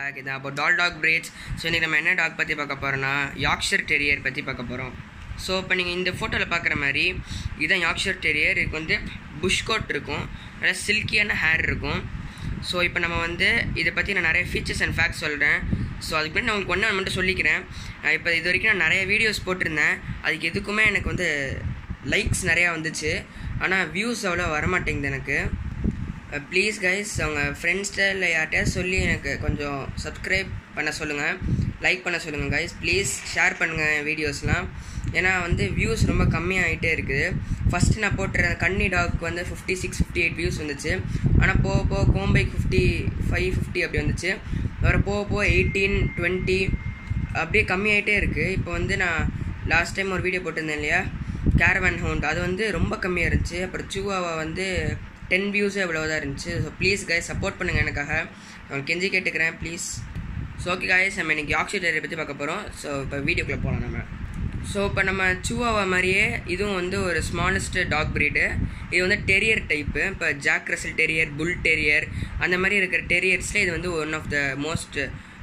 back இதான் அப்போ டால் talk பிரேட்ஸ் so இன்றைக்கி நம்ம என்ன டாக் பற்றி பார்க்க போகிறோன்னா யாக்ஷர் டெரியர் பற்றி பார்க்க போகிறோம் ஸோ இப்போ நீங்கள் இந்த ஃபோட்டோவில் பார்க்குற மாதிரி இதுதான் யாக்ஷர் டெரியர் இதுக்கு வந்து புஷ் கோட் இருக்கும் நல்லா சில்கியான ஹேர் இருக்கும் ஸோ இப்போ நம்ம வந்து இதை பற்றி நான் நிறைய ஃபீச்சர்ஸ் அண்ட் ஃபேக்ட்ஸ் சொல்கிறேன் ஸோ அதுக்கு முன்னாடி நான் உங்களுக்கு ஒன்று மட்டும் சொல்லிக்கிறேன் நான் இப்போ இது வரைக்கும் நான் நிறைய வீடியோஸ் போட்டிருந்தேன் அதுக்கு எதுக்குமே எனக்கு வந்து லைக்ஸ் நிறையா வந்துச்சு ஆனால் வியூஸ் அவ்வளோ வரமாட்டேங்குது எனக்கு ப்ளீஸ் கைஸ் அவங்க ஃப்ரெண்ட்ஸ்கிட்ட இல்லை யார்கிட்டயாவது சொல்லி எனக்கு கொஞ்சம் சப்ஸ்கிரைப் பண்ண சொல்லுங்கள் லைக் பண்ண சொல்லுங்கள் கைஸ் ப்ளீஸ் ஷேர் பண்ணுங்கள் வீடியோஸ்லாம் ஏன்னா வந்து வியூஸ் ரொம்ப கம்மியாகிட்டே இருக்குது ஃபஸ்ட்டு நான் போட்டுற கன்னி டாக்கு வந்து fifty six fifty eight views வந்துச்சு ஆனால் போக போக கோம்பைக்கு ஃபிஃப்டி ஃபைவ் ஃபிஃப்டி அப்படி வந்துச்சு வர போக போக எயிட்டீன் டுவெண்ட்டி அப்படியே கம்மியாகிட்டே இருக்குது இப்போ வந்து நான் லாஸ்ட் டைம் ஒரு வீடியோ போட்டிருந்தேன் இல்லையா கேரவன் ஹவுண்ட் அது வந்து ரொம்ப கம்மியாக இருந்துச்சு அப்புறம் சூவாவை வந்து டென் வியூஸே இவ்வளோதான் இருந்துச்சு ஸோ ப்ளீஸ் கைஸ் சப்போர்ட் பண்ணுங்கள் எனக்காக நான் கெஞ்சி கேட்டுக்கிறேன் ப்ளீஸ் ஸோ ஓகே கைஸ் நம்ம இன்றைக்கி ஆக்சிடரை பற்றி பார்க்க போகிறோம் ஸோ இப்போ வீடியோக்குள்ளே போகலாம் நம்ம ஸோ இப்போ நம்ம சூவாவா மாதிரியே இதுவும் வந்து ஒரு ஸ்மாலஸ்ட் டாக் ப்ரீடு இது வந்து டெரியர் டைப்பு இப்போ Jack Russell terrier bull terrier அந்த மாதிரி இருக்கிற டெரியர்ஸில் இது வந்து one of the most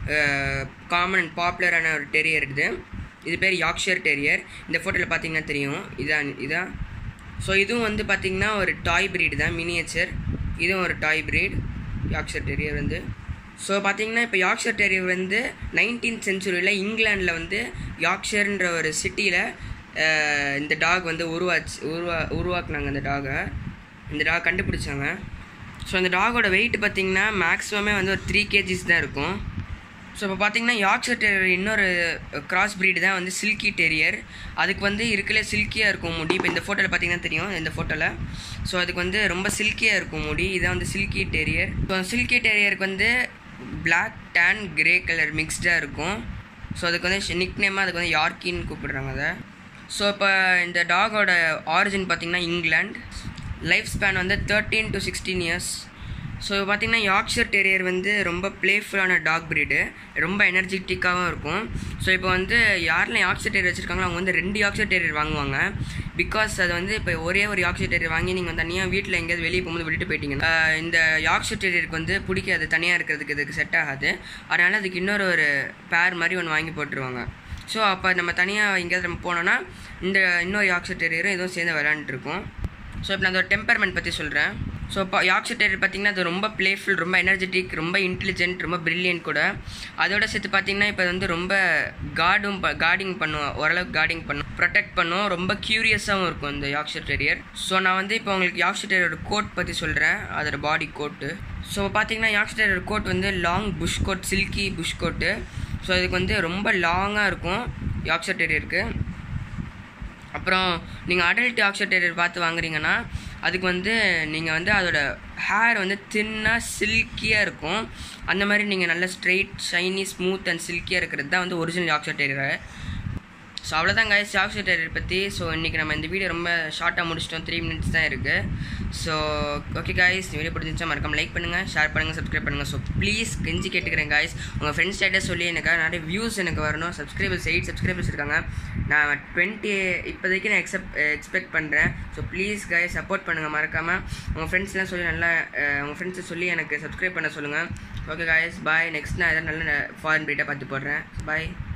common and பாப்புலரான ஒரு டெரியர் இது இது பேர் யாக்ஷர் டெரியர் இந்த ஃபோட்டோவில் பார்த்தீங்கன்னா தெரியும் இதான் இதான் ஸோ இதுவும் வந்து பார்த்திங்கன்னா ஒரு டாய் ப்ரீடு தான் மினியேச்சர் இதுவும் ஒரு டாய் ப்ரீட் யாக்ஷர் டெரியர் வந்து ஸோ பார்த்தீங்கன்னா இப்போ யாக்ஷர் டெரியர் வந்து நைன்டீன்த் சென்ச்சுரியில் இங்கிலாண்டில் வந்து யாக்ஷர்ன்ற ஒரு சிட்டியில் இந்த டாக் வந்து உருவாச்சு உருவா உருவாக்குனாங்க இந்த டாகை இந்த டாக் கண்டுபிடிச்சாங்க ஸோ அந்த டாகோட வெயிட் பார்த்திங்கன்னா மேக்ஸிமமே வந்து ஒரு த்ரீ கேஜிஸ் தான் இருக்கும் ஸோ இப்போ பார்த்தீங்கன்னா யாக்ஷர் டெரியர் இன்னொரு கிராஸ் ப்ரீடு தான் வந்து சில்கி டெரியர் அதுக்கு வந்து இருக்கல சில்கியாக இருக்கும் முடி இப்போ இந்த ஃபோட்டோவில் பார்த்தீங்கன்னா தெரியும் இந்த ஃபோட்டோவில் ஸோ அதுக்கு வந்து ரொம்ப சில்கியாக இருக்கும் முடி இதான் வந்து சில்கி டெரியர் ஸோ சில்கி டெரியருக்கு வந்து பிளாக் டேன் கிரே கலர் மிக்ஸ்டாக இருக்கும் ஸோ அதுக்கு வந்து நிக் நேமாக அதுக்கு வந்து யார்கின்னு கூப்பிடுறாங்க அதை ஸோ இப்போ இந்த டாகோட ஆரிஜின் பார்த்திங்கன்னா இங்கிலாந்து லைஃப் ஸ்பேன் வந்து thirteen to sixteen years so பார்த்தீங்கன்னா யாக்ஷர் டெரியர் வந்து ரொம்ப ப்ளேஃபுல்லான டாக் ப்ரீடு ரொம்ப எனர்ஜெட்டிக்காகவும் இருக்கும் ஸோ இப்போ வந்து யாரெல்லாம் யாக்ஷர் டெரியர் வச்சுருக்காங்களோ அவங்க வந்து ரெண்டு யாக்ஷர் டெரியர் வாங்குவாங்க பிகாஸ் அது வந்து இப்போ ஒரே ஒரு யாக்ஷர் டெரியர் வாங்கி நீங்கள் தனியாக வீட்டில் எங்கேயாவது வெளியே போகும்போது விட்டுட்டு போயிட்டீங்கன்னா இந்த யாக்ஷர் டெரியருக்கு வந்து பிடிக்காது தனியாக இருக்கிறதுக்கு இதுக்கு செட் ஆகாது அதனால் அதுக்கு இன்னொரு ஒரு பேர் மாதிரி ஒன்று வாங்கி போட்டுருவாங்க ஸோ அப்போ நம்ம தனியாக எங்கேயாவது நம்ம போனோன்னா இந்த இன்னொரு யாக்ஷர் டெரியரும் இதுவும் சேர்ந்து விளாண்டுருக்கும் ஸோ இப்போ நான் அதோட டெம்பர்மெண்ட் பற்றி சொல்கிறேன் ஸோ இப்போ யாக்ஷர் டெரியர் பார்த்திங்கன்னா அது ரொம்ப ப்ளேஃபுல் ரொம்ப எனர்ஜெட்டிக் ரொம்ப இன்டெலிஜென்ட் ரொம்ப ப்ரில்லியன்ட் கூட அதோட சேர்த்து பார்த்திங்கன்னா இப்போ வந்து ரொம்ப கார்டும் கார்டிங் பண்ணும் ஓரளவுக்கு கார்டிங் பண்ணும் ப்ரொடெக்ட் பண்ணும் ரொம்ப க்யூரியஸாகவும் இருக்கும் இந்த யாக்ஷர் டெரியர் ஸோ நான் வந்து இப்போ உங்களுக்கு யாக்ஷர் டெரியரோட கோட் பற்றி சொல்கிறேன் அதோட பாடி கோட்டு ஸோ பார்த்தீங்கன்னா யாக்ஷர் டெரியர் கோட் வந்து long plush coat silky plush coat so இதுக்கு வந்து ரொம்ப லாங்காக இருக்கும் யாக்ஷர் டெரியருக்கு அப்புறம் நீங்கள் அடல்ட் யாக்ஷர் டெரியர் பார்த்து வாங்குறீங்கன்னா அதுக்கு வந்து நீங்கள் வந்து அதோட ஹேர் வந்து தின்னாக சில்கியாக இருக்கும் அந்த மாதிரி நீங்கள் நல்ல ஸ்ட்ரெயிட் ஷைனி ஸ்மூத் அண்ட் சில்கியாக இருக்கிறது தான் வந்து ஒரிஜினல் யாக்ஷர் டெரியர் ஸோ அவ்வளோதான் கைஸ் யாக்ஷர் டெரியர் பற்றி ஸோ இன்றைக்கி நம்ம இந்த வீடியோ ரொம்ப ஷார்ட்டாக முடிச்சிட்டோம் த்ரீ மினிட்ஸ் தான் இருக்குது ஸோ ஓகே காய்ஸ் இந்த வீடியோ பிடிச்சிருந்தா மறக்காம லைக் பண்ணுங்கள் ஷேர் பண்ணுங்கள் சப்ஸ்கிரைப் பண்ணுங்கள் ஸோ ப்ளீஸ் கெஞ்சி கேட்டுக்கிறேன் காய்ஸ் உங்கள் ஃப்ரெண்ட்ஸ் ஸ்டேட்டஸ் சொல்லி எனக்கு நிறைய வியூஸ் எனக்கு வரணும் சப்ஸ்கிரைபர்ஸ் எயிட் சப்ஸ்கிரைபர்ஸ் இருக்காங்க நான் டுவெண்ட்டி இப்போதைக்கு நான் எக்ஸப்ட் எக்ஸ்பெக்ட் பண்ணுறேன் ஸோ ப்ளீஸ் காய்ஸ் சப்போர்ட் பண்ணுங்கள் மறக்காமல் உங்கள் ஃப்ரெண்ட்ஸ்லாம் சொல்லி நல்லா உங்கள் ஃப்ரெண்ட்ஸை சொல்லி எனக்கு சப்ஸ்கிரைப் பண்ண சொல்லுங்கள் ஓகே காய்ஸ் பாய் நெக்ஸ்ட் நான் எதாவது நல்ல ஃபாரின் பீட்டாக பார்த்து போடுறேன் பாய்